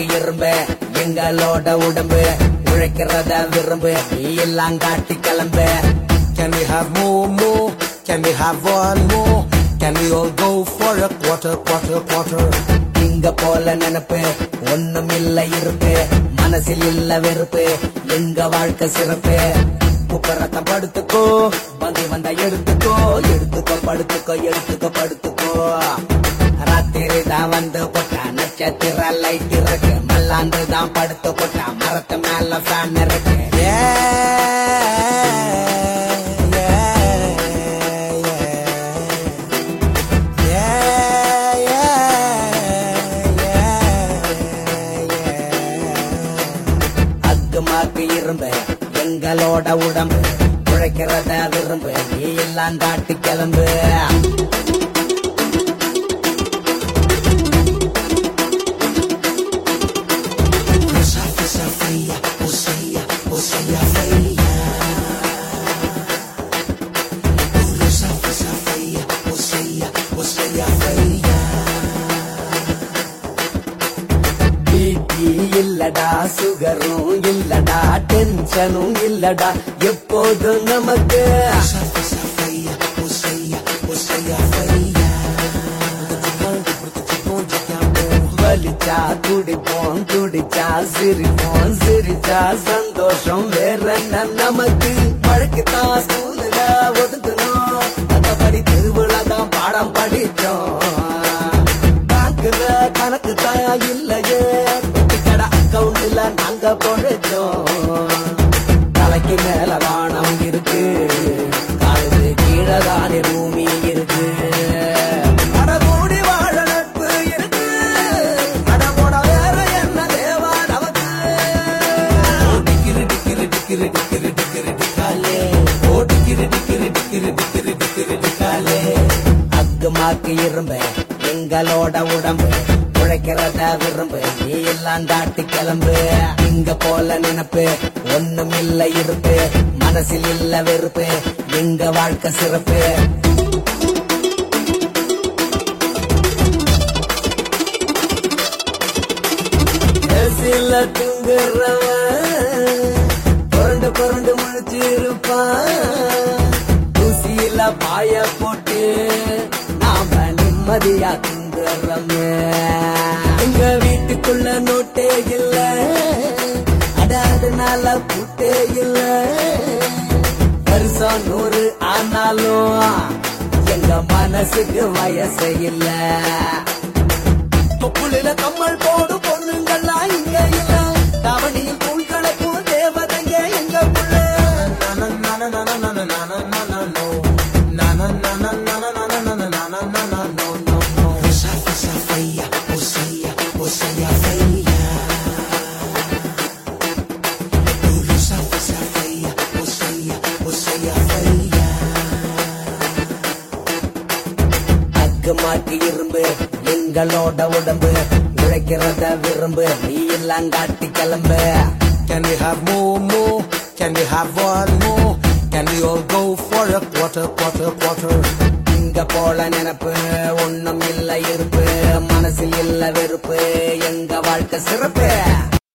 இரும்பு எங்களோட உடம்பு உழைக்கிறத விரும்பு நீ எல்லாம் காட்டி கிளம்பு Can we have more, more? Can we have one more? Can we all go for a quarter, quarter, quarter? இங்க போல நினைப்பு ஒண்ணும் இல்ல இருப்பு மனசில் இல்ல வெறுப்பு எங்க வாழ்க்கை சிறப்பு குப்பரத்தம் படுத்துக்கோ வந்து வந்தா எடுத்துக்கோ எடுத்துக்கோ படுத்துக்கோ எடுத்துக்கோ படுத்துக்கோ ராத்திரி தான் வந்து போட்டா நட்சத்திர லைட் இருக்கு மல்லாந்து தான் படுத்து போட்டா மரத்து மேல ஃபேன் இருக்கு Yeah, yeah, yeah, yeah, yeah, yeah. அக்குமாக்கு இரும்பு எங்களோட உடம்பு உழைக்கிறத விரும்பு நீ எல்லாம் காட்டி கிளம்பு பிபி இல்லடா சுகரும் இல்லடா டென்ஷனும் இல்லடா எப்போதும் நமக்கு வலிச்சா குடிப்போம் குடிச்சா சிரிப்போம் சிரிச்சா சந்தோஷம் வேற என்ன நமக்கு பழக்குதான் ஸ்கூல்ல ஒதுக்கணும் மத்தபடி திருவிழா தான் பாடம் படிச்சோம் பேங்க்ல கணக்கு தான் இல்லையே கடை அக்கவுண்ட்ல நாங்க பொழைச்சோம் தலைக்கு மேல வானம் இருக்கு காலுக்கு கீழே தானே பூமி இருக்கு அட கூடி வாழ நட்பு இருக்கு அட போட வேற என்ன தேவா நமக்கு ஓ டிக்கிரி டிக்கிரி டிக்கிரி டிக்கிரி டிக்கிரி டிக்காலே ஓ டிக்கிரி டிக்கிரி டிக்கிரி டிக்கிரி டிக்கிரி டிக்காலே அக்குமாக்கு இரும்பு எங்களோட உடம்பு உழைக்கிறத விரும்பு நீ எல்லாம் தாட்டி கிளம்பு இங்க போல நினைப்பு ஒண்ணும் இல்ல இருப்பு மனசில் இல்ல வெறுப்பு எங்க வாழ்க்கை சிறப்பு சில துங்குறவன் புரண்டு புரண்டு முழிச்சிருப்பான் தூசியில பாய போட்டு நாம நிம்மதியா துங்குறோமே எங்க வீட்டுக்குள்ள நோட்டே இல்ல அட அதனால பூட்டே இல்ல வருஷம் நூறு ஆனாலும் எங்க மனசுக்கு வயசு இல்ல தொப்புளில கம்மல் போடு பொண்ணுங்கள்லாம் இங்க இல்ல தவணியில் தூள் கணக்கும் தேவதைங்க எங்க புள்ள அக்கு மாட்டி இரும்பு எங்களோட உடம்பு உழைக்கிறத விரும்பு நீ எல்லாம் காட்டி கிளம்பு Can we have more, more? Can we have one more? Can we all go for a quarter, quarter, quarter? இங்க போல நினைப்பு ஒண்ணும் இல்ல இருப்பு மனசில் இல்ல வெறுப்பு எங்க வாழ்க்கை சிறப்பு